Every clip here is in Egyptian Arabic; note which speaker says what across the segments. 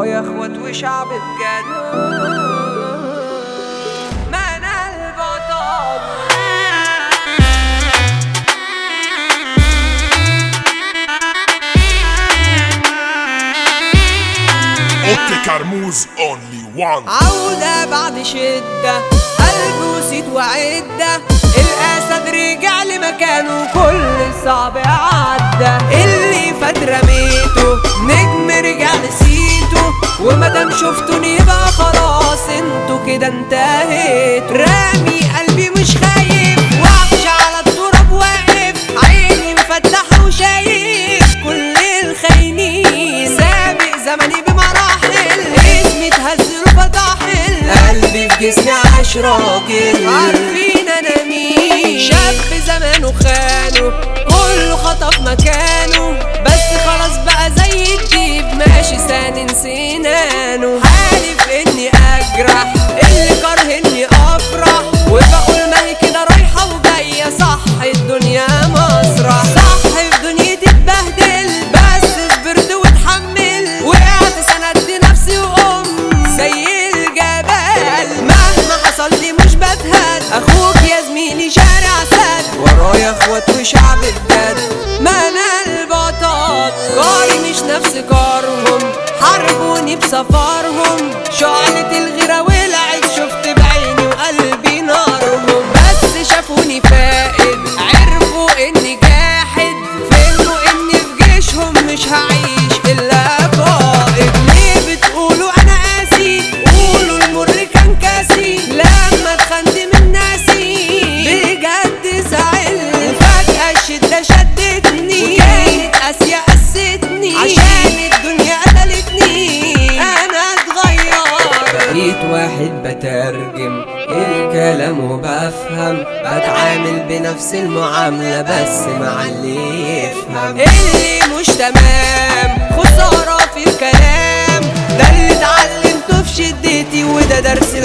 Speaker 1: ورايا اخوات وشعب بجد ما انا البطل
Speaker 2: اوكي كرموز اونلي وان
Speaker 1: عودة بعد شدة قلب وسيد وعدة الأسد رجع لمكانه كل صعب عدى اللي فات رميته نجم رجع لسيته ومادام شفتوني يبقى خلاص انتوا كده انتهيتوا رامي قلبي مش خايف وحش على التراب واقف عيني مفتحة وشايف كل الخاينين سابق زمني بمراحل اسمي اتهزلوا فطاحل قلبي في جسمي عاش راجل عارفين انا مين شاب زمانه خانه كله خطف مكانه بس خلاص بقى زي الديب ماشي سانن سنانه حالف اني اجرح اللي كره اني افرح وبقول ما هي كده رايحه وجايه صح الدنيا مسرح صح في دنيتي اتبهدل بس صبرت واتحمل وقعت سندت نفسي وقمت زي الجبل مهما حصل لي مش بتهد اخوك يا زميلي شارع سد ورايا اخوات وشعب بجد ما انا البطل كاري مش نفس كارهم حاربوني بسفرهم شعلة الغيرة ولعت شفت بعيني وقلبي نارهم بس شافوني فائد عرفوا اني جاحد فهموا اني في جيشهم مش هعيش الا قائد ليه بتقولوا انا قاسي قولوا المر كان كاسي لما اتخنت من ناسي بجد زعلت فجأة الشدة شدتني وكانت قاسية قستني عشان الدنيا قتلتني انا اتغير بقيت واحد بترجم الكلام وبفهم بتعامل بنفس المعاملة بس مع اللي يفهم اللي مش تمام خسارة في الكلام ده اللي اتعلمته في شدتي وده درس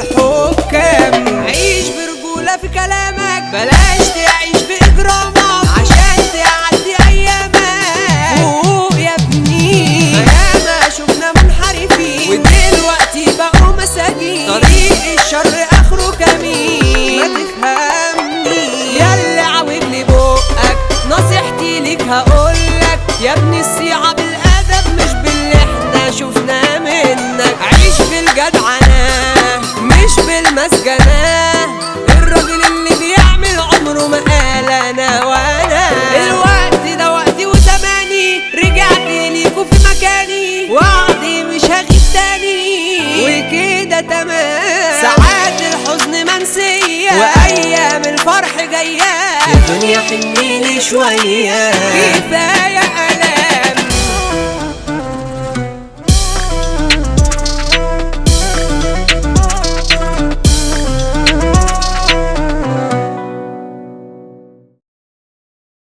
Speaker 1: الحكام عيش برجولة في كلامك بلاش تعيش بإجرامك عشان تعدي أيامك فوق يا ابني ياما شفنا منحرفين ودلوقتي بقوا مساجين طريق الشر آخره كمين ما تفهمني ياللي عاوجلي بقك نصيحتي ليك هقولك يا ابني الصيعة بالأدب مش باللي احنا شفناه منك عيش بالجدعنة مش بالمسجنة الراجل اللي بيعمل عمره ما قال انا وانا الوقت ده وقتي وزماني رجعت ليكوا في مكاني وعدي مش هغيب تاني وكده تمام ساعات الحزن منسية وايام الفرح جاية الدنيا حنيلي شوية